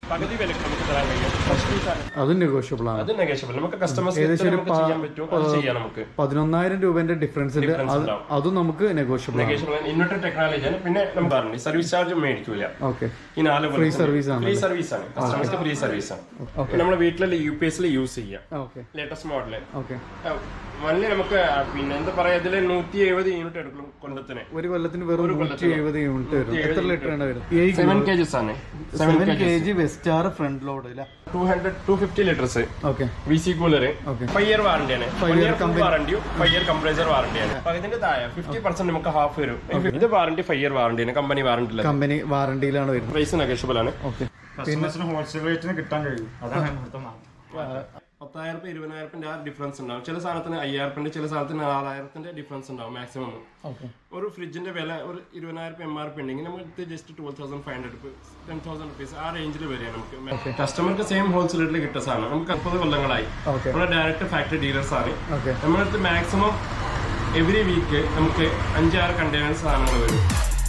പകുതി വിലക്ക് നമുക്ക് തരാൻ കഴിയും ഫ്രഷ് പീസ് ആണ് അതും നെഗോഷ്യബിൾ ആണ് അത് നെഗേഷ്യബിൾ നമുക്ക് കസ്റ്റമേഴ്സ് നമുക്ക് ചെയ്യാൻ പറ്റും അത് ചെയ്യാം നമുക്ക് പതിനൊന്നായിരം രൂപന്റെ ഡിഫറൻസ് ഉണ്ട് അത് അതും നമുക്ക് നെഗോഷ്യബിൾ ആണ് നെഗേഷ്യബിൾ ഇൻവെർട്ടർ ടെക്നോളജിയാണ് പിന്നെ നമുക്ക് പറഞ്ഞു സർവീസ് ചാർജ് മേടിക്കൂല ഓക്കെ ഈ നാല് ഫ്രീ service ആണ് ഫ്രീ സർവീസ് ആണ് കസ്റ്റമേഴ്സ് ഫ്രീ സർവീസ് ആണ് നമ്മുടെ വീട്ടിലെ യു പി എസിൽ യൂസ് ചെയ്യാം ഓക്കെ ലേറ്റസ്റ്റ് മോഡല് ഓക്കെ വല്ല നമുക്ക് ആ, പിന്നെ എന്താ പറയാ ഇതില് നൂറ്റി എഴുപത് യൂണിറ്റ് എടുക്കും കൊല്ലത്തിന് ഒരു കൊല്ലത്തിന് വെറും നൂറ്റി എഴുപത് യൂണിറ്റ് വരും എത്ര ലിറ്റർ ആണ് വരും സെവൻ കേജസ് ആണ് സെവൻ കെ ജി വെസ്റ്റാർ ഫ്രണ്ട് ലോഡ് ഇല്ല two hundred two fifty litres okay V C cooler Okay. Five year വാറണ്ടിയാണ് ഫൈവ് ഇയർ വാറണ്ടിയും ഫൈവ് ഇയർ കംപ്രൈസർ വാറണ്ടിയാണ് അപ്പൊ ഇതിന്റെ താഴെ ഫിഫ്റ്റി പെർസെന്റ് നമുക്ക് ഹാഫ് വരും ഇത് വാറണ്ടി ഫൈവ് ഇയർ വാറണ്ടിയാണ് കമ്പനി വാറണ്ടി ഉള്ളത് കമ്പനി വാറണ്ടിയിലാണ് വരുന്നത് പ്രൈസ് നെഗോഷ്യബിൾ ആണ് ഓക്കെ കസ്റ്റമേഴ്സിന് ഹോൾസെയിൽ റേറ്റിന് കിട്ടാൻ കഴിയും അതാണ് ഇവിടുത്തെ മാർഗ്ഗം. പത്തായിരം രൂപ ഇരുപതിനായിരത്തിന്റെ ആ ഡിഫറൻസ് ഉണ്ടാവും ചില സാധനത്തിന് അയ്യായിരത്തിന്റെ ചില സാധനത്തിന് നാലായിരത്തിന്റെ ഡിഫറൻസ് ഉണ്ടാവും മാക്സിമം ഓക്കെ ഒരു ഫ്രിഡ്ജിന്റെ വില ഒരു ഇരുപതിനായിരം എം ആർ പി ഉണ്ടെങ്കിൽ നമുക്ക് just twelve thousand five hundred ten thousand rupees ആ റേഞ്ചിൽ വരിക നമുക്ക് കസ്റ്റമർക്ക് സെയിം ഹോൾസെയിൽ റേറ്റിൽ കിട്ടുന്ന സാധനം നമുക്ക് മുപ്പത് കൊല്ലങ്ങളായി ഓക്കെ നമ്മുടെ ഡയറക്റ്റ് ഫാക്ടറി ഡീലേഴ്സ് ആണ് ഓക്കെ നമ്മുടെ അടുത്ത് മാക്സിമം എവറി വീക്ക് നമുക്ക് അഞ്ചാറ് കണ്ടെയ്നേഴ്സ് സാധനങ്ങൾ വരും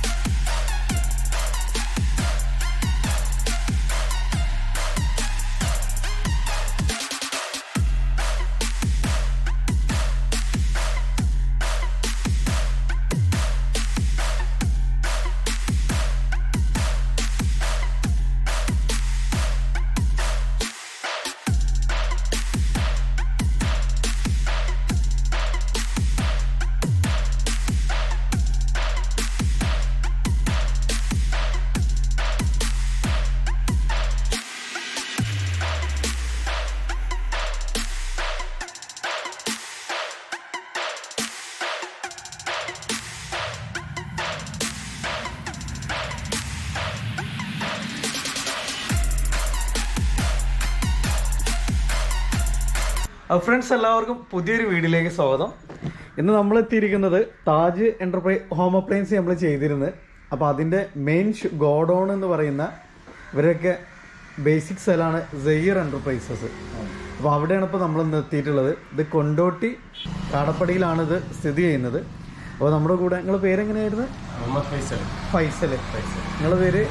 ഫ്രണ്ട്സ് എല്ലാവർക്കും പുതിയൊരു വീഡിയോയിലേക്ക് സ്വാഗതം ഇന്ന് നമ്മൾ എത്തിയിരിക്കുന്നത് താജ് എന്റർപ്രൈസ് ഹോം അപ്ലയൻസ് നമ്മൾ ചെയ്തിരുന്നത് അപ്പോൾ അതിൻ്റെ മെയിൻ ഗോഡൗൺ എന്ന് പറയുന്ന ഇവരൊക്കെ ബേസിക് സെല്ലാണ് സെയ്യർ എന്റർപ്രൈസസ് അപ്പോൾ അവിടെയാണ് ഇപ്പോൾ നമ്മൾ ഇന്ന് എത്തിയിട്ടുള്ളത് ഇത് കൊണ്ടോട്ടി കാടപ്പടിയിലാണ് ഇത് സ്ഥിതി ചെയ്യുന്നത് അപ്പോൾ നമ്മുടെ കൂടെ നിങ്ങളുടെ പേരെങ്ങനെയായിരുന്നു മുഹമ്മദ് ഫൈസൽ ഫൈസൽ നിങ്ങളുടെ പേര്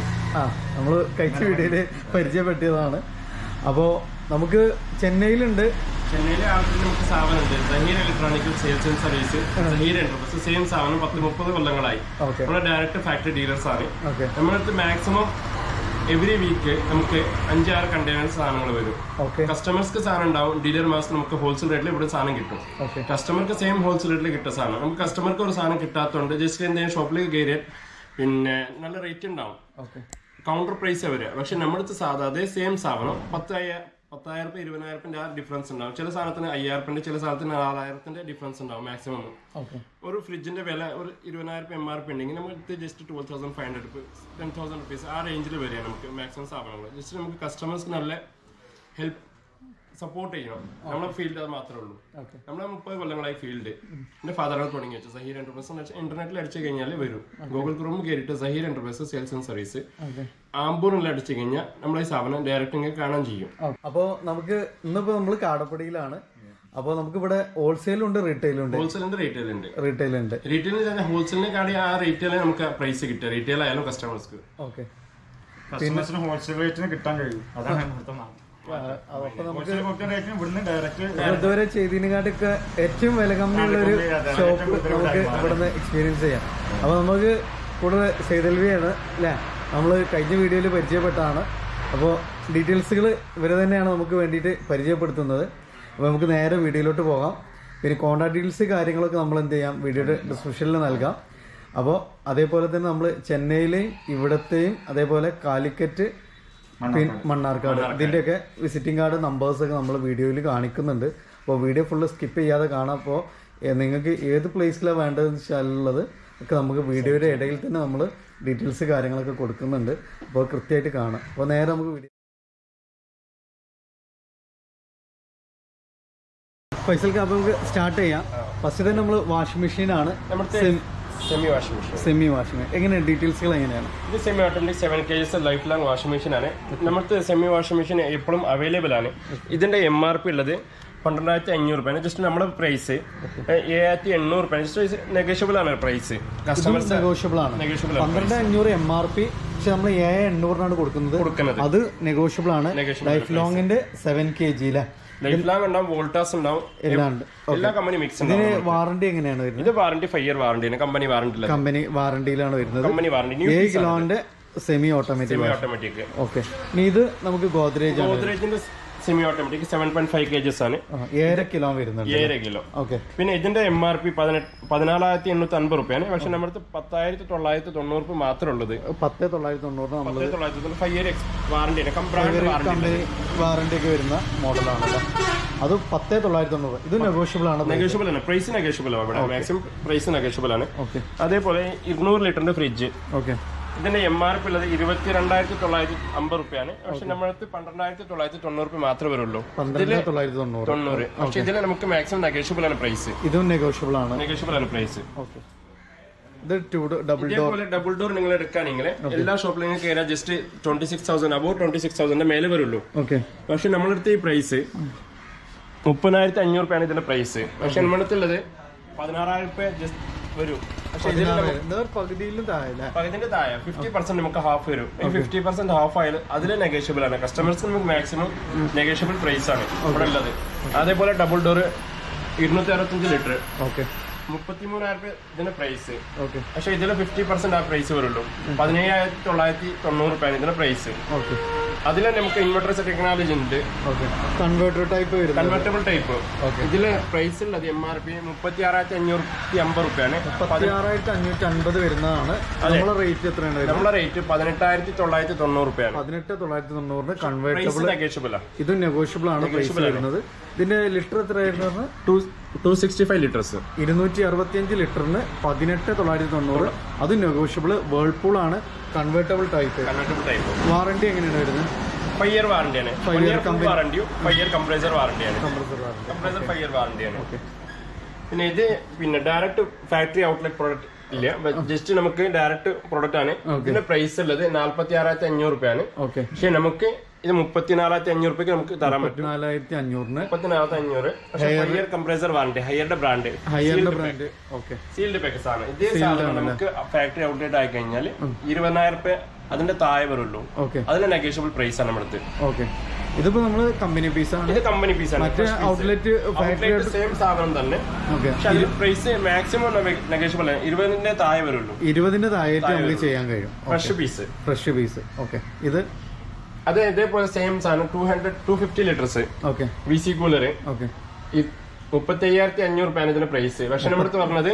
ആ നമ്മൾ കഴിച്ച വീഡിയോയിൽ പരിചയപ്പെടുത്തിയതാണ് അപ്പോൾ നമുക്ക് ചെന്നൈയിലുണ്ട് ചെന്നൈയിലെ ആൾക്കാർ നമുക്ക് സ്ഥാപനമുണ്ട് Zaheer electronical sales and service Zaheer enterprise same സ്ഥാപനം പത്ത് മുപ്പത് കൊല്ലങ്ങളായി ഓക്കെ നമ്മുടെ ഡയറക്റ്റ് ഫാക്ടറി ഡീലേഴ്സ് ആണ് ഓക്കെ നമ്മുടെ അടുത്ത് മാക്സിമം എവറി വീക്ക് നമുക്ക് അഞ്ചാറ് കണ്ടെയ്നേഴ്സ് സാധനങ്ങൾ വരും ഓക്കെ കസ്റ്റമേഴ്സ്ക്ക് സാധനം ഉണ്ടാവും ഡീലർമാർക്ക് നമുക്ക് ഹോൾസെയിൽ റേറ്റിൽ ഇവിടെ സാധനം കിട്ടും ഓക്കെ കസ്റ്റമർക്ക് സെയിം ഹോൾസെയിൽ റേറ്റിൽ കിട്ടുന്ന സാധനം നമുക്ക് കസ്റ്റമർക്ക് ഒരു സാധനം കിട്ടാത്തതുകൊണ്ട് ജസ്റ്റ് എന്തെങ്കിലും ഷോപ്പിലേക്ക് കയറിയാൽ പിന്നെ നല്ല റേറ്റ് ഉണ്ടാവും ഓക്കെ കൗണ്ടർ പ്രൈസ് വരിക പക്ഷെ നമ്മുടെ അടുത്ത് സാധാ അതേ സെയിം സാധനം പത്തായ പത്തായിരം രൂപ ഇരുപതിനായിരത്തിന്റെ ആ ഡിഫറൻസ് ഉണ്ടാവും ചില സാധനത്തിന് അയ്യായിരത്തിന്റെ ചില സാധനത്തിന് നാലായിരത്തിന്റെ ഡിഫറൻസ് ഉണ്ടാവും മാക്സിമം ഓക്കെ ഒരു ഫ്രിഡ്ജിന്റെ വില ഒരു ഇരുപതിനായിരം എം ആർ പി ഉണ്ടെങ്കിൽ നമുക്ക് just twelve thousand five hundred ten thousand rupees ആ റേഞ്ചിൽ വരിക നമുക്ക് മാക്സിമം സാധനങ്ങൾ ജസ്റ്റ് നമുക്ക് കസ്റ്റമേഴ്സ്ക്ക് നല്ല ഹെൽപ്പ് സപ്പോർട്ട് ചെയ്യണം നമ്മളെ ഫീൽഡ് അത് മാത്രമേ ഉള്ളൂ ഓക്കെ നമ്മളെ മുപ്പത് കൊല്ലങ്ങളായി ഫീൽഡ് എന്റെ ഫാദറാണ് തുടങ്ങി വെച്ചത് സഹീർ എന്റർപ്രൈസ് ഇന്റർനെറ്റിൽ അടിച്ചു കഴിഞ്ഞാൽ വരും ഗൂഗിൾ ക്രോം കയറിയിട്ട് Zaheer enterprise sales and service okay ആമ്പൂറിൽ അടിച്ചു കഴിഞ്ഞാൽ നമ്മളെ ഈ സ്ഥാപനം ഡയറക്റ്റ് ഇങ്ങനെ കാണാൻ ചെയ്യും അപ്പോൾ നമുക്ക് ഇന്നിപ്പോൾ നമ്മൾ കാടപ്പടിയിലാണ് അപ്പോൾ നമുക്ക് ഇവിടെ ഹോൾസെയിലും ഉണ്ട് റീറ്റെയിലും ഉണ്ട് ഹോൾസെയിലിന്റെ റീറ്റെയിൽ ഉണ്ട് റീറ്റെയിൽ ഉണ്ട് റീറ്റെയിലിന് ഹോൾസെയിലിനെ കാടി ആ റീറ്റെയിലെ നമുക്ക് പ്രൈസ് കിട്ടുക റീറ്റെയിൽ ആയാലും കസ്റ്റമേഴ്സ്ക്ക് ഓക്കെ കസ്റ്റമേഴ്സിന് ഹോൾസെയിൽ റേറ്റിന് കിട്ടാൻ കഴിയും അതാണ് ഇവിടുത്തെ മാർഗ്ഗം. അപ്പോൾ നമുക്ക് ഹോൾസെയിൽ കൊടുക്കുന്ന റേറ്റിന് ഇവിടുന്ന് ഡയറക്റ്റ് ഇതുവരെ ചെയ്തതിനെക്കാട്ടൊക്കെ ഏറ്റവും വില കമ്മിയുള്ള ഒരു ഷോപ്പ് നമുക്ക് ഇവിടുന്ന് എക്സ്പീരിയൻസ് ചെയ്യാം അപ്പോൾ നമുക്ക് കൂടുതൽ സൈതൽവിയാണ് അല്ലേ നമ്മൾ കഴിഞ്ഞ വീഡിയോയിൽ പരിചയപ്പെട്ടതാണ് അപ്പോൾ ഡീറ്റെയിൽസുകൾ ഇവർ തന്നെയാണ് നമുക്ക് വേണ്ടിയിട്ട് പരിചയപ്പെടുത്തുന്നത് അപ്പോൾ നമുക്ക് നേരെ വീഡിയോയിലോട്ട് പോകാം പിന്നെ കോൺടാക്ട് ഡീറ്റെയിൽസ് കാര്യങ്ങളൊക്കെ നമ്മൾ എന്ത് ചെയ്യാം വീഡിയോയുടെ ഡിസ്ക്രിപ്ഷനിൽ നൽകാം അപ്പോൾ അതേപോലെ തന്നെ നമ്മൾ ചെന്നൈയിലെയും ഇവിടത്തെയും അതേപോലെ കാലിക്കറ്റ് പിൻ മണ്ണാർക്കാട് ഇതിന്റെയൊക്കെ വിസിറ്റിംഗ് കാർഡ് നമ്പേഴ്സ് ഒക്കെ നമ്മൾ വീഡിയോയിൽ കാണിക്കുന്നുണ്ട് അപ്പോൾ വീഡിയോ ഫുള്ള് സ്കിപ്പ് ചെയ്യാതെ കാണാം അപ്പോൾ നിങ്ങൾക്ക് ഏത് പ്ലേസിലാണ് വേണ്ടതെന്ന് വെച്ചാലുള്ളത് ഒക്കെ നമുക്ക് വീഡിയോയുടെ ഇടയിൽ തന്നെ നമ്മൾ ഡീറ്റെയിൽസ് കാര്യങ്ങളൊക്കെ കൊടുക്കുന്നുണ്ട് അപ്പോൾ കൃത്യമായിട്ട് കാണാം അപ്പോൾ നേരെ നമുക്ക് വീഡിയോ ഫൈസൽക്ക് അപ്പോൾ നമുക്ക് സ്റ്റാർട്ട് ചെയ്യാം ഫസ്റ്റ് തന്നെ നമ്മൾ വാഷിംഗ് മെഷീനാണ് നമ്മുടെ semi washing machine semi washing എങ്ങനെയാണ് ഡീറ്റെയിൽസുകൾ എങ്ങനെയാണ് ഇത് semi automatic seven K S life long washing machine ആണ് നമ്മുടെ സെമി വാഷിംഗ് മെഷീൻ എപ്പോഴും അവൈലബിൾ ആണ് ഇതിന്റെ എം ആർ പി ഉള്ളത് പന്ത്രണ്ടായിരത്തി അഞ്ഞൂറ് രൂപയാണ് ജസ്റ്റ് നമ്മുടെ പ്രൈസ് ഏഴായിരത്തി എണ്ണൂറ് രൂപ ജസ്റ്റ് നെഗോഷ്യബിൾ ആണ് പ്രൈസ് കസ്റ്റമേഴ്സ് നെഗോഷ്യബിൾ ആണ് നെഗോഷ്യബിൾ ആണ് പന്ത്രണ്ട് അഞ്ഞൂറ് എം ആർ പി പക്ഷെ നമ്മൾ ഏഴ് എണ്ണൂറിനാണ് കൊടുക്കുന്നത് കൊടുക്കുന്നത് അത് നെഗോഷ്യബിൾ ആണ് Negotiable ലൈഫ് ലോങ്ങിന്റെ സെവൻ കെ ജി അല്ലേ ലൈഫ് ലാങ് ഉണ്ടാവും വോൾട്ടാസ് ഉണ്ടാവും എല്ലാം ഉണ്ട് എല്ലാ കമ്പനി മിക്സ് ഇതിന് ഉണ്ടാവും വാറണ്ടി എങ്ങനെയാണ് വരുന്നത് ഇത് വാറണ്ടി ഫൈവ് ഇയർ വാറണ്ടിയാണ് കമ്പനി വാറണ്ടി കമ്പനി വാറണ്ടിയിലാണ് വരുന്നത് കമ്പനി വാറണ്ടി ന്യൂ ഏഴ് കിലോന്റെ semi automatic semi automatic okay ഇനി ഇത് നമുക്ക് ഗോദ്രേജ് ആണ് ഗോദ്രേജിന്റെ semi automatic seven point five KGs ആണ് ആ, ഏഴര കിലോ വരുന്നുണ്ട് ഏഴര കിലോ ഓക്കെ പിന്നെ ഇതിന്റെ എം ആർ പി പതിനെട്ട് പതിനാലായിരത്തി എണ്ണൂറ്റി അൻപത് റുപ്യാണ് പക്ഷെ നമ്മുടെ അടുത്ത് പത്തായിരത്തി തൊള്ളായിരത്തി തൊണ്ണൂറ് രൂപ മാത്രമേ ഉള്ളത് പത്ത് തൊള്ളായിരത്തി തൊണ്ണൂറിന് നമ്മൾ പത്തായിരത്തി തൊള്ളായിരത്തി തൊണ്ണൂറ് five year warranty brand warranty company warranty ഒക്കെ വരുന്ന മോഡലാണല്ലോ അത് പത്ത് തൊള്ളായിരത്തി തൊണ്ണൂറ് ഇത് നെഗോഷ്യബിൾ ആണ് നെഗോഷ്യബിൾ ആണ് പ്രൈസ് നെഗോഷ്യബിൾ ആണ് ഇവിടെ മാക്സിമം പ്രൈസ് നെഗോഷ്യബിൾ ആണ് ഓക്കെ അതേപോലെ ഇരുന്നൂറ് ലിറ്ററിന്റെ ഫ്രിഡ്ജ് ഓക്കെ ഇതിന്റെ എം ആർ പി ഉള്ളത് ഇരുപത്തി രണ്ടായിരത്തി തൊള്ളായിരത്തി അമ്പത് റുപ്യാണ് പക്ഷെ നമ്മുടെ അടുത്ത് പന്ത്രണ്ടായിരത്തി തൊള്ളായിരത്തി തൊണ്ണൂറ് രൂപ മാത്രമേ വരുള്ളൂ പന്ത്രണ്ട് തൊള്ളായിരത്തി തൊണ്ണൂറ് തൊണ്ണൂറ് പക്ഷെ ഇതിൽ നമുക്ക് മാക്സിമം നെഗോഷ്യബിൾ ആണ് പ്രൈസ് ഇതും നെഗോഷ്യബിൾ ആണ് നെഗോഷ്യബിൾ ആണ് പ്രൈസ് ഓക്കെ ഇത് ടു ഡബിൾ ഡോർ ഇതേപോലെ ഡബിൾ ഡോർ നിങ്ങൾ എടുക്കുകയാണെങ്കിൽ എല്ലാ ഷോപ്പിലും നിങ്ങൾക്ക് കയറാൻ just twenty six thousand above twenty six തൗസൻഡിന്റെ മേലെ വരുള്ളൂ ഓക്കെ പക്ഷെ നമ്മളടുത്ത് ഈ പ്രൈസ് മുപ്പതിനായിരത്തി അഞ്ഞൂറ് രൂപയാണ് ഇതിന്റെ പ്രൈസ് പക്ഷെ നമ്മുടെ അടുത്തുള്ളത് പതിനാറായിരം രൂപ ജസ്റ്റ് വരും പക്ഷെ ഇതിൽ നമുക്ക് പകുതിയിലും താഴെ അല്ലേ പകുതിന്റെ താഴെ ഫിഫ്റ്റി പെർസെന്റ് നമുക്ക് ഹാഫ് വരും ഈ ഫിഫ്റ്റി പെർസെന്റ് ഹാഫ് ആയാലും അതിൽ നെഗോഷ്യബിൾ ആണ് കസ്റ്റമേഴ്സ് നമുക്ക് മാക്സിമം നെഗോഷ്യബിൾ പ്രൈസ് ആണ് ഇവിടെ ഉള്ളത് അതേപോലെ ഡബിൾ ഡോർ ഇരുന്നൂറ്റി അറുപത്തഞ്ച് ലിറ്റർ ഓക്കെ മുപ്പത്തിമൂന്നായിരം രൂപ ഇതിന്റെ പ്രൈസ് ഓക്കെ പക്ഷെ ഇതിൽ ഫിഫ്റ്റി പെർസെന്റ് ആ പ്രൈസ് വരുള്ളൂ പതിനേഴായിരത്തി തൊള്ളായിരത്തി തൊണ്ണൂറ് രൂപയാണ് ഇതിന്റെ പ്രൈസ് ഓക്കെ അതിൽ നമുക്ക് ഇൻവെർട്ടർ ടെക്നോളജി ഉണ്ട് ഓക്കെ കൺവേർട്ടർ ടൈപ്പ് വരുന്നത് കൺവെർട്ടബിൾ ടൈപ്പ് Okay. ഇതില് പ്രൈസ് ഉള്ളത് എം ആർ പി മുപ്പത്തി ആറായിരത്തി അഞ്ഞൂറ്റി അമ്പത് റുപ്യാണ് പതിനാറായിരത്തി അഞ്ഞൂറ്റി അൻപത് വരുന്നതാണ് നമ്മളെ റേറ്റ് എത്രയാണ് വരുന്നത് നമ്മളെ റേറ്റ് പതിനെട്ടായിരത്തി തൊള്ളായിരത്തി തൊണ്ണൂറ് റുപ്യാണ് പതിനെട്ട് തൊള്ളായിരത്തി തൊണ്ണൂറിന് പ്രൈസ് കൺവേർട്ടബിൾ നെഗോഷ്യബിൾ ഇത് നെഗോഷ്യബിൾ ആണ് പ്രൈസ് വരുന്നത് ഇതിന്റെ ലിറ്റർ എത്രയായിരുന്നു two two sixty five litres ഇരുന്നൂറ്റി അറുപത്തിയഞ്ച് ലിറ്ററിന് പതിനെട്ട് തൊള്ളായിരത്തി തൊണ്ണൂറ് അത് നെഗോഷ്യബിൾ വേൾപൂൾ ആണ് convertible type convertible type warranty എങ്ങനെയാണ് വരുന്നത് ഫൈവ് ഇയർ വാറണ്ടിയാണ് ഫൈവ് ഇയർ വാറണ്ടിയും ഫൈവ് ഇയർ കംപ്രൈസർ വാറണ്ടിയാണ് compressor warranty compressor five year വാറണ്ടിയാണ് പിന്നെ ഇത് പിന്നെ ഡയറക്റ്റ് ഫാക്ടറി ഔട്ട്ലെറ്റ് പ്രോഡക്റ്റ് ഇല്ല ജസ്റ്റ് നമുക്ക് ഡയറക്റ്റ് പ്രോഡക്റ്റ് ആണ് ഇതിന്റെ പ്രൈസ് ഉള്ളത് നാല്പത്തി ആറായിരത്തി അഞ്ഞൂറ് രൂപയാണ് ഓക്കെ പക്ഷെ നമുക്ക് ഇത് മുപ്പത്തിനാലായിരത്തി അഞ്ഞൂറ് രൂപയ്ക്ക് നമുക്ക് തരാൻ പറ്റും നാലായിരത്തി അഞ്ഞൂറിന് മുപ്പത്തിനാലായിരത്തി അഞ്ഞൂറ് പക്ഷെ ഹയർ കംപ്രൈസർ വാറണ്ടി ഹയറുടെ ബ്രാൻഡ് ഹയറിന്റെ ബ്രാൻഡ് ഓക്കെ സീൽഡ് പാക്കസ് ആണ് ഇതേ സാധനം നമുക്ക് ഫാക്ടറി ഔട്ട്ലെറ്റ് ആയി കഴിഞ്ഞാൽ ഇരുപതിനായിരം രൂപ അതിന്റെ താഴെ വരുള്ളൂ ഓക്കെ അതിന് നെഗോഷ്യബിൾ പ്രൈസ് ആണ് നമ്മുടെ അടുത്ത് ഓക്കെ ഇതിപ്പോ നമ്മള് കമ്പനി പീസ് ആണ് ഇത് കമ്പനി പീസ് ആണ് മറ്റേ ഔട്ട്ലെറ്റ് ഫാക്ടറി സെയിം സാധനം തന്നെ ഓക്കെ പക്ഷെ അതിൽ പ്രൈസ് മാക്സിമം നെഗോഷ്യബിൾ ആണ് ഇരുപതിന്റെ താഴെ വരുള്ളൂ ഇരുപതിന്റെ താഴേറ്റ് നമുക്ക് ചെയ്യാൻ കഴിയും fresh piece fresh piece okay ഇത് അത് ഇതേപോലെ സെയിം സാധനം two hundred two fifty litres okay V C cooler okay മുപ്പത്തി അയ്യായിരത്തി അഞ്ഞൂറ് രൂപയാണ് ഇതിന്റെ പ്രൈസ് പക്ഷെ നമ്മുടെ അടുത്ത് പറഞ്ഞത്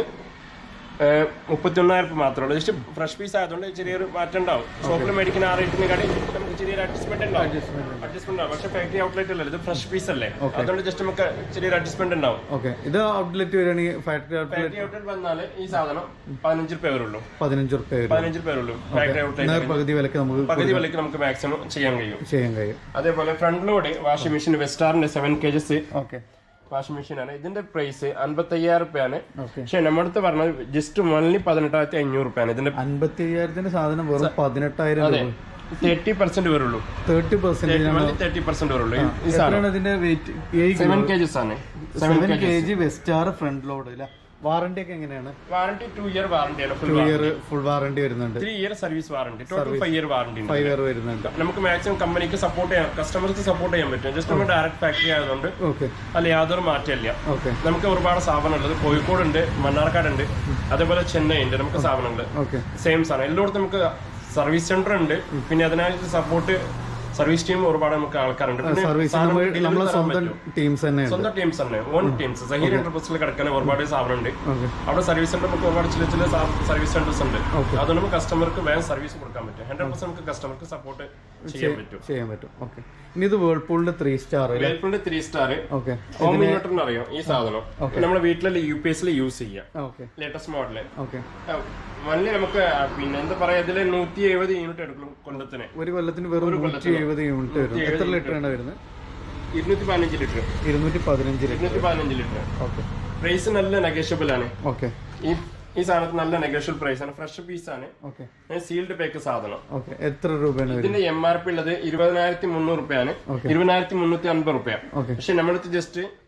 മുപ്പത്തി ഒന്നായിരം രൂപ മാത്രമേ ഉള്ളൂ ജസ്റ്റ് ഫ്രഷ് പീസ് ആയതുകൊണ്ട് ചെറിയൊരു മാറ്റം ഉണ്ടാവും ഷോപ്പിൽ മേടിക്കുന്ന ആ റേറ്റിന് കടി നമുക്ക് ചെറിയൊരു അഡ്ജസ്റ്റ്മെന്റ് ഉണ്ടാവും അഡ്ജസ്റ്റ്മെന്റ് ഉണ്ടാവും പക്ഷെ ഫാക്ടറി ഔട്ട്ലെറ്റ് അല്ലേ ഇത് ഫ്രഷ് പീസ് അല്ലേ അതുകൊണ്ട് ജസ്റ്റ് നമുക്ക് ചെറിയൊരു അഡ്ജസ്റ്റ്മെന്റ് ഉണ്ടാവും ഓക്കെ ഇത് ഔട്ട്ലെറ്റ് വരികയാണെങ്കിൽ ഫാക്ടറി ഔട്ട്ലെറ്റ് ഫാക്ടറി ഔട്ട്ലെറ്റ് വന്നാൽ ഈ സാധനം പതിനഞ്ച് രൂപ വരുള്ളൂ പതിനഞ്ച് റുപ്യ വരും പതിനഞ്ച് രൂപ വരുള്ളൂ ഫാക്ടറി നേർ ഔട്ട്ലെറ്റ് പകുതി വിലക്ക് നമുക്ക് പകുതി വിലക്ക് നമുക്ക് മാക്സിമം ചെയ്യാൻ കഴിയും ചെയ്യാൻ കഴിയും അതേപോലെ ഫ്രണ്ട് ലോഡ് വാഷിംഗ് മെഷീൻ വെസ്റ്റാറിന്റെ seven KGs okay washing machine ആണ് ഇതിന്റെ പ്രൈസ് അൻപത്തി അയ്യായിരം റുപ്യാണ് ഓക്കെ പക്ഷെ നമ്മുടെ അടുത്ത് പറഞ്ഞത് ജസ്റ്റ് ഓൺലി പതിനെട്ടായിരത്തി അഞ്ഞൂറ് റുപ്യാണ് ഇതിന്റെ അൻപത്തി അയ്യായിരത്തിന്റെ സാധനം വെറും പതിനെട്ടായിരം രൂപ തേർട്ടി പെർസെന്റ് വരുള്ളൂ തേർട്ടി പെർസെന്റേജ് തേർട്ടി പെർസെന്റ് വരുള്ളൂ ഈ- ഈ സാധനം എത്രയാണ് ഇതിന്റെ വെയിറ്റ് സെവൻ കെജസ് ആണ് സെവൻ സെവൻ കെ ജി വെസ്റ്റാർ ഫ്രണ്ട് ലോഡ് അല്ല വാറണ്ടി ഒക്കെ എങ്ങനെയാണ് വാറണ്ടി ടു ഇയർ വാറണ്ടിയാണ് full two year full warranty വരുന്നുണ്ട് three year service warranty total five year warranty ഉണ്ട് ഫൈവ് ഇയർ വരുന്നുണ്ട് നമുക്ക് മാക്സിമം കമ്പനിക്ക് സപ്പോർട്ട് ചെയ്യാം കസ്റ്റമർക്ക് സപ്പോർട്ട് ചെയ്യാൻ പറ്റും ജസ്റ്റ് നമ്മൾ ഡയറക്റ്റ് ഫാക്ടറി ആയതുകൊണ്ട് ഓക്കെ അല്ല യാതൊരു മാറ്റമില്ല ഓക്കെ നമുക്ക് ഒരുപാട് സ്ഥാപനം ഉള്ളത് കോഴിക്കോട് ഉണ്ട് മണ്ണാർക്കാട് ഉണ്ട് അതേപോലെ ചെന്നൈ ഉണ്ട് നമുക്ക് സ്ഥാപനങ്ങൾ ഓക്കെ സെയിം സാധനം എല്ലായിടത്തും നമുക്ക് സർവീസ് സെന്റർ ഉണ്ട് പിന്നെ അതിനായിട്ട് സപ്പോർട്ട് സർവീസ് ടീം ഒരുപാട് നമുക്ക് ആൾക്കാരുണ്ട് പിന്നെ സർവീസ് സാധനം നമ്മൾ delivery നമ്മളെ തരാൻ സ്വന്തം പറ്റും. ടീംസ് തന്നെയാണ് സ്വന്തം ടീംസ് തന്നെ ഓൺ ടീംസ് സഹീർ എന്റർപ്രൈസിൽ കിടക്കുന്ന ഒരുപാട് സ്ഥാപനം ഉണ്ട് ഓക്കെ അവിടെ സർവീസ് സെന്റർ നമുക്ക് ഒരുപാട് ചില ചില സർവീസ് സെന്റേഴ്സ് ഉണ്ട് അതുകൊണ്ട് നമുക്ക് കസ്റ്റമർക്ക് വേഗം സർവീസ് കൊടുക്കാൻ പറ്റും ഹൺഡ്രഡ് പെർസെന്റ് നമുക്ക് കസ്റ്റമർക്ക് സപ്പോർട്ട് ചെയ്യാൻ പറ്റും ചെയ്യാൻ പറ്റും ഓക്കെ ഇനി ഇത് വേൾപൂളിന്റെ ത്രീ സ്റ്റാർ അല്ലേ വേൽപ്പുണ്ട് ത്രീ സ്റ്റാർ ഓക്കെ ഹോം ഇൻവെർട്ടറിന് അറിയാം ഈ സാധനം നമ്മുടെ വീട്ടിലെ യു പി എസിൽ യൂസ് ചെയ്യാം ഓക്കെ ലേറ്റസ്റ്റ് മോഡല് ഓക്കെ വള്ളി നമുക്ക് ആ, പിന്നെ എന്താ പറയാ ഇതില് നൂറ്റി എഴുപത് യൂണിറ്റ് എടുക്കും കൊല്ലത്തിന് ഒരു കൊല്ലത്തിന് വെറും നൂറ്റി എഴുപത് യൂണിറ്റ് വരും എത്ര ലിറ്റർ ആണ് വരുന്നത് ഇരുന്നൂറ്റി പതിനഞ്ച് ലിറ്റർ ഇരുന്നൂറ്റി പതിനഞ്ച് ലിറ്റർ ഇരുന്നൂറ്റി പതിനഞ്ച് ലിറ്റർ ഓക്കെ പ്രൈസ് നല്ല നെഗോഷ്യബിൾ ആണ് ഓക്കെ ഈ ഈ സാധനത്തിന് നല്ല നെഗോഷ്യബിൾ പ്രൈസ് ആണ് ഫ്രഷ് പീസ് ആണ് ഓക്കെ സീൽഡ് പാക്ക് സാധനം ഓക്കെ എത്ര രൂപയാണ് വരുന്നത് ഇതിന്റെ എം ആർ പി ഉള്ളത് ഇരുപതിനായിരത്തി മുന്നൂറ് റുപ്യാണ് ഇരുപതിനായിരത്തി മുന്നൂറ്റി അൻപത് റുപ്യ ഓക്കെ പക്ഷെ നമ്മളടുത്ത് ജസ്റ്റ്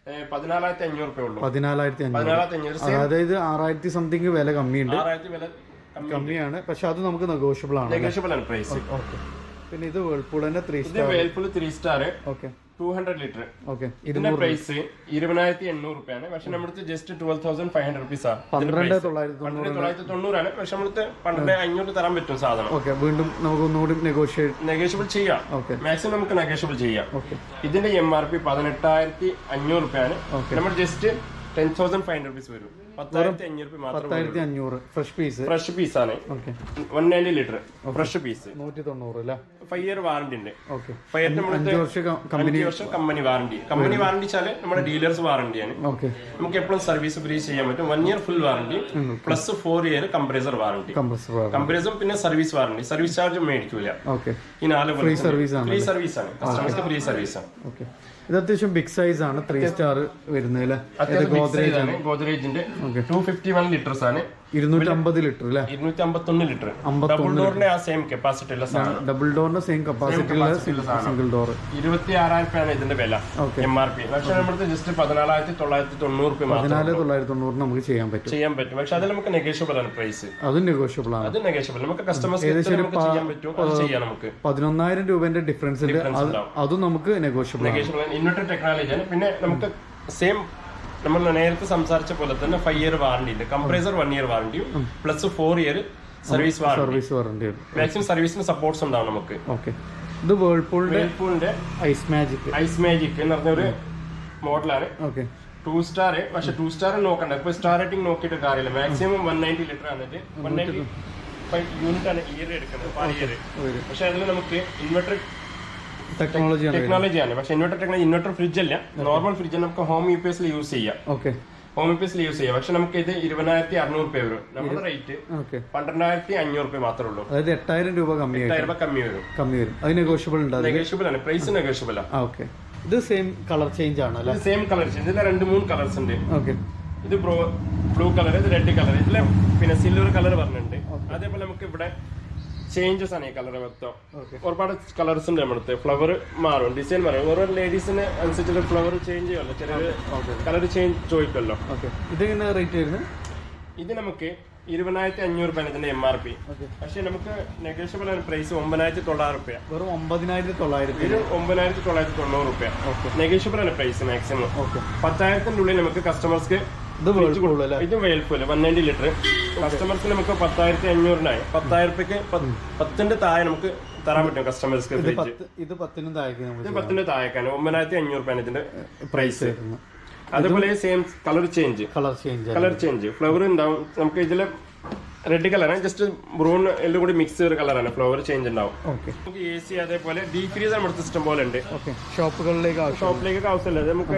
പതിനാലായിരത്തി അഞ്ഞൂറ് രൂപ ഉള്ളൂ പതിനാലായിരത്തി അഞ്ഞൂറ് പതിനാലായിരത്തി അഞ്ഞൂറ് അതായത് ആറായിരത്തി സംതിങ് വില കമ്മിയുണ്ട് ആറായിരത്തി വില കമ്മിയാണ് പക്ഷെ അത് നമുക്ക് നെഗോഷ്യബിൾ ആണ് നെഗോഷ്യബിൾ ആണ് പ്രൈസ് ഓക്കെ പിന്നെ ഇത് വേൾപൂൾ തന്നെ ത്രീ ഇത് star Whirlpool three star okay two hundred litre okay ഇത് ഇതിന്റെ പ്രൈസ് ഇരുപതിനായിരത്തി എണ്ണൂറ് രൂപയാണ് പക്ഷെ നമ്മുടെ just twelve thousand five hundred rupees ആണ് പന്ത്രണ്ട് തൊള്ളായിരത്തി പന്ത്രണ്ട് തൊള്ളായിരത്തി തൊണ്ണൂറാണ് പക്ഷെ നമ്മൾക്ക് പന്ത്രണ്ട് അഞ്ഞൂറ് തരാൻ പറ്റും സാധനം ഓക്കെ വീണ്ടും നമുക്ക് ഒന്നുകൂടി നെഗോഷിയേറ്റ് നെഗോഷ്യബിൾ ചെയ്യാം ഓക്കെ മാക്സിമം നമുക്ക് നെഗോഷ്യബിൾ ചെയ്യാം ഓക്കെ ഇതിന്റെ എം ആർ പി പതിനെട്ടായിരത്തി അഞ്ഞൂറ് രൂപയാണ് നമ്മൾ just ten thousand five hundred rupees വരും പത്തായിരത്തി അഞ്ഞൂറ് രൂപ മാത്രം പത്തായിരത്തി അഞ്ഞൂറ് ഫ്രഷ് പീസ് ഫ്രഷ് പീസ് ആണ് okay one ninety litre fresh piece നൂറ്റി തൊണ്ണൂറ് അല്ലേ ഫൈവ് ഇയർ വാറണ്ടി ഉണ്ട് ഓക്കെ ഫൈവ് ഇയർ നമ്മൾ അഞ്ച് വർഷം കമ്പനി അഞ്ച് വർഷം കമ്പനി വാറണ്ടി കമ്പനി വാറണ്ടി വെച്ചാല് നമ്മുടെ ഡീലേഴ്സ് വാറണ്ടിയാണ് ഓക്കെ നമുക്ക് എപ്പോഴും സർവീസ് ഫ്രീ ചെയ്യാൻ പറ്റും one year full warranty plus four year compressor warranty compressor കംപ്രസറും പിന്നെ സർവീസ് വാറണ്ടി സർവീസ് ചാർജ് മേടിക്കൂല ഓക്കെ ഈ നാല് ഫ്രീ സർവീസ് ആണ് ഫ്രീ സർവീസ് ആണ് കസ്റ്റമേഴ്സ് ഫ്രീ സർവീസ് ആണ് ഓക്കെ ഇത് അത്യാവശ്യം ബിഗ് സൈസ് ആണ് ത്രീ സ്റ്റാർ വരുന്നത് അല്ലേ ഇത് അത്യാവശ്യം big ഗോദ്രേജ് size ആണ് ഗോദ്രേജിന്റെ ടു ഫിഫ്റ്റി വൺ ലിറ്റേഴ്സ് ആണ് ഇരുന്നൂറ്റി അമ്പത് ലിറ്റർ അല്ലേ ഇരുന്നൂറ്റി അമ്പത്തൊന്ന് ലിറ്റർ ഡബിൾ ഡോറിന്റെ ആ സെയിം കപ്പാസിറ്റി ഉള്ള സാധനം ഡബിൾ ഡോറിന്റെ സെയിം കപ്പാസിറ്റി ഉള്ള സിംഗിൾ ഡോർ ഇരുപത്തി ആറായിരം രൂപയാണ് ഇതിന്റെ വില Okay. എം ആർ പി പക്ഷെ നമ്മുടെ ജസ്റ്റ് പതിനാലായിരത്തി തൊള്ളായിരത്തി തൊണ്ണൂറ് രൂപ മാത്രം പതിനാല് തൊള്ളായിരത്തി തൊണ്ണൂറിന് നമുക്ക് ചെയ്യാൻ പറ്റും ചെയ്യാൻ പറ്റും പക്ഷെ അതിൽ നമുക്ക് നെഗോഷ്യബിൾ ആണ് പ്രൈസ് അതും നെഗോഷ്യബിൾ ആണ് അത് നെഗോഷ്യബിൾ നമുക്ക് കസ്റ്റമേഴ്സ് നമുക്ക് ചെയ്യാൻ പറ്റും അത് ചെയ്യാം നമുക്ക് പതിനൊന്നായിരം രൂപന്റെ ഡിഫറൻസ് ഉണ്ട് അത് അതും നമുക്ക് നെഗോഷ്യബിൾ ആണ് നെഗോഷ്യബിൾ ഇൻവെർട്ടർ ടെക്നോളജിയാണ് പിന്നെ നമുക്ക് സെയിം നമ്മൾ നേരത്തെ സംസാരിച്ച പോലെ തന്നെ ഫൈവ് ഇയർ വാറണ്ടി ഉണ്ട് കംപ്രസർ വൺ ഇയർ വാറണ്ടിയും plus four year service warranty service warranty maximum സർവീസിന് സപ്പോർട്ട്സ് ഉണ്ടാവും നമുക്ക് ഓക്കെ ഇത് വേൾപൂളിന്റെ വേൾപൂളിന്റെ ഐസ് മാജിക് ഐസ് മാജിക് എന്ന് പറഞ്ഞ ഒരു മോഡലാണ് ഓക്കെ ടു സ്റ്റാർ പക്ഷെ ടു സ്റ്റാർ നോക്കണ്ട ഇപ്പൊ സ്റ്റാർ റേറ്റിംഗ് നോക്കിയിട്ട് കാര്യമില്ല മാക്സിമം വൺ നയൻറ്റി ലിറ്റർ ആണിട്ട് വൺ നയൻറ്റി ഫൈവ് യൂണിറ്റ് ആണ് ഇയർ എടുക്കുന്നത് പാർ ഇയർ പക്ഷെ അതിൽ നമുക്ക് ഇൻവെർട്ടർ ടെക്നോളജിയാണ് ടെക്നോളജിയാണ് പക്ഷെ ഇൻവെർട്ടർ ടെക്നോളജി ഇൻവെർട്ടർ ഫ്രിഡ്ജ് അല്ല നോർമൽ ഫ്രിഡ്ജ് നമുക്ക് ഹോം യു പി എസിൽ യൂസ് ചെയ്യാം ഓക്കെ ഹോം യു പി എസിൽ യൂസ് ചെയ്യാം പക്ഷെ നമുക്ക് ഇത് ഇരുപതിനായിരത്തി അറുന്നൂറ് രൂപ വരും നമ്മുടെ റേറ്റ് ഓക്കെ പന്ത്രണ്ടായിരത്തി അഞ്ഞൂറ് രൂപ മാത്രമേ ഉള്ളൂ അതായത് എട്ടായിരം രൂപ കമ്മിയായിട്ട് എട്ടായിരം രൂപ കമ്മി വരും കമ്മി വരും അത് നെഗോഷ്യബിൾ ഉണ്ട് അത് നെഗോഷ്യബിൾ ആണ് പ്രൈസ് നെഗോഷ്യബിൾ ആണ് ആ ഓക്കെ ഇത് സെയിം കളർ ചേഞ്ച് ആണ് അല്ലേ ഇത് സെയിം കളേഴ്സ് ഇതിൽ രണ്ട് മൂന്ന് കളേഴ്സ് ഉണ്ട് ഓക്കെ ഇത് ബ്രോ ബ്ലൂ കളർ ഇത് റെഡ് കളർ ഇതിലെ പിന്നെ സിൽവർ കളർ പറഞ്ഞിട്ടുണ്ട് അതേപോലെ നമുക്ക് ഇവിടെ ചേഞ്ചസ് ആണ് ഈ കളർ മൊത്തം Okay. ഒരുപാട് കളേഴ്സ് ഉണ്ട് നമ്മുടെ ഫ്ലവർ മാറും ഡിസൈൻ മാറും ഓരോ ലേഡീസിന് അനുസരിച്ചുള്ള ഫ്ലവർ ചേഞ്ച് ചെയ്യുമല്ലോ ചില കളർ ചേഞ്ച് ചോദിക്കുമല്ലോ ഓക്കെ ഇത് എങ്ങനെ റേറ്റ് വരുന്നത് ഇത് നമുക്ക് ഇരുപതിനായിരത്തി അഞ്ഞൂറ് രൂപയാണ് ഇതിന്റെ എം ആർ പി Okay. പക്ഷെ നമുക്ക് നെഗോഷ്യബിൾ ആണ് പ്രൈസ് ഒമ്പതിനായിരത്തി തൊള്ളായിരം റുപ്യ വെറും ഒമ്പതിനായിരത്തി തൊള്ളായിരത്തി ഇത് ഒമ്പതിനായിരത്തി തൊള്ളായിരത്തി തൊണ്ണൂറ് റുപ്യ Okay. നെഗോഷ്യബിൾ ആണ് പ്രൈസ് മാക്സിമം ഓക്കെ പത്തായിരത്തിന്റെ ഉള്ളിൽ നമുക്ക് കസ്റ്റമേഴ്സ്ക്ക് ഇത് വേൾപൂൾ അല്ലേ ഇത് വേൽഫുല് വൺ നയൻറ്റി ലിറ്റർ കസ്റ്റമേഴ്സിന് നമുക്ക് പത്തായിരത്തി അഞ്ഞൂറിനായി പത്തായിരം റുപ്യക്ക് പത്തിന്റെ താഴെ നമുക്ക് തരാൻ പറ്റും കസ്റ്റമേഴ്സ്ക്ക് ഇത് ഫ്രിഡ്ജ് പത്ത് ഇത് പത്തിനും താഴേക്ക് ഇത് നമുക്ക് പത്തിന്റെ താഴേക്കാണ് ഒമ്പതിനായിരത്തി അഞ്ഞൂറ് രൂപയാണ് ഇതിന്റെ പ്രൈസ് വരുന്നത് അതേപോലെ same colour change colour change colour change flower ഉണ്ടാവും നമുക്ക് ഇതില് റെഡ് കളറാണ് ജസ്റ്റ് ബ്രൂൺ എല്ലാം കൂടി മിക്സ് ചെയ്ത കളറാണ് ഫ്ലവർ ചേഞ്ച് ഉണ്ടാവും ഓക്കെ നമുക്ക് എ സി അതേപോലെ ഡീപ് ഫ്രീസർ നമ്മുടെ സിസ്റ്റം പോലെ ഉണ്ട് ഓക്കെ ഷോപ്പുകളിലേക്ക് ആവശ്യം ഷോപ്പിലേക്കൊക്കെ ആവശ്യമില്ല അത് നമുക്ക്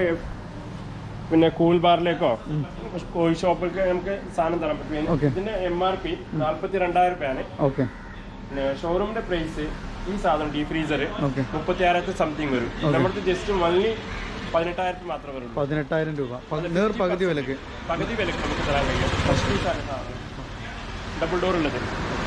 പിന്നെ കൂൾ ബാറിലേക്കോ കോഴി ഷോപ്പിലേക്ക് നമുക്ക് സാധനം തരാൻ പറ്റും Okay. ഇതിന്റെ എം ആർ പി നാല്പത്തി രണ്ടായിരം രൂപയാണ് ഓക്കെ പിന്നെ ഷോറൂമിന്റെ പ്രൈസ് ഈ സാധനം ഡീപ് ഫ്രീസർ ഓക്കെ മുപ്പത്തി ആറായിരത്തി സംതിങ് വരും നമ്മുടെ ജസ്റ്റ് വൺലി പതിനെട്ടായിരത്തി മാത്രമേ വരുള്ളൂ പതിനെട്ടായിരം രൂപ പ- നേർ പകുതി വിലക്ക് പകുതി വിലക്ക് നമുക്ക് തരാൻ കഴിയും ഫ്രഷ് പീസാണ് സാധനം ഡബിൾ ഡോർ ഉള്ളത്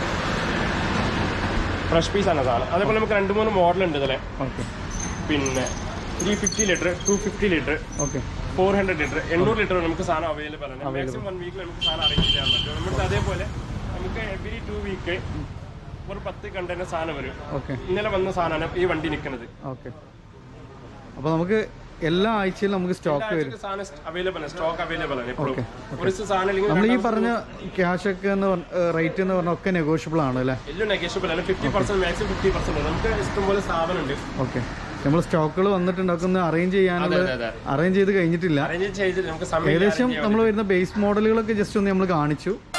ഫ്രഷ് പീസാണ് സാധനം അതേപോലെ നമുക്ക് രണ്ട് മൂന്ന് മോഡൽ ഉണ്ട് ഇതിലെ ഓക്കെ പിന്നെ three fifty litre two fifty litre okay four hundred litre എണ്ണൂറ് ലിറ്റർ നമുക്ക് സാധനം അവൈലബിൾ ആണ് മാക്സിമം വൺ വീക്കിൽ നമുക്ക് സാധനം അറേഞ്ച് ചെയ്യാൻ പറ്റും നമുക്ക് അതേപോലെ നമുക്ക് എവറി ടു വീക്ക് ഒരു പത്ത് കണ്ടെയ്നർ സാധനം വരും ഓക്കെ ഇന്നലെ വന്ന സാധനമാണ് ഈ വണ്ടി നിൽക്കുന്നത് ഓക്കെ അപ്പോൾ നമുക്ക് എല്ലാ ആഴ്ചയിലും നമുക്ക് സ്റ്റോക്ക് വരും സാധനം അവൈലബിൾ ആണ് സ്റ്റോക്ക് അവൈലബിൾ ആണ് എപ്പോഴും ഒരു സാധനം ഇല്ലെങ്കിൽ നമ്മൾ ഈ പറഞ്ഞ ക്യാഷ് ഒക്കെ എന്ന് റേറ്റ് എന്ന് പറഞ്ഞാൽ ഒക്കെ നെഗോഷ്യബിൾ ആണ് അല്ലേ എല്ലാം നെഗോഷ്യബിൾ ആണ് fifty percent maximum fifty percent നമുക്ക് ഇഷ്ടംപോലെ സ്ഥാപനം ഉണ്ട് ഓക്കെ നമ്മൾ സ്റ്റോക്കുകൾ വന്നിട്ടുണ്ട് അതൊക്കെ ഒന്ന് അറേഞ്ച് ചെയ്യാനുള്ള അതെ, അതെ. അറേഞ്ച് ചെയ്ത് കഴിഞ്ഞിട്ടില്ല അറേഞ്ച് ചെയ്തിട്ട് നമുക്ക് സമയം ഏകദേശം നമ്മൾ വരുന്ന ബേസ് മോഡലുകളൊക്കെ ജസ്റ്റ് ഒന്ന് നമ്മൾ കാണിച്ചു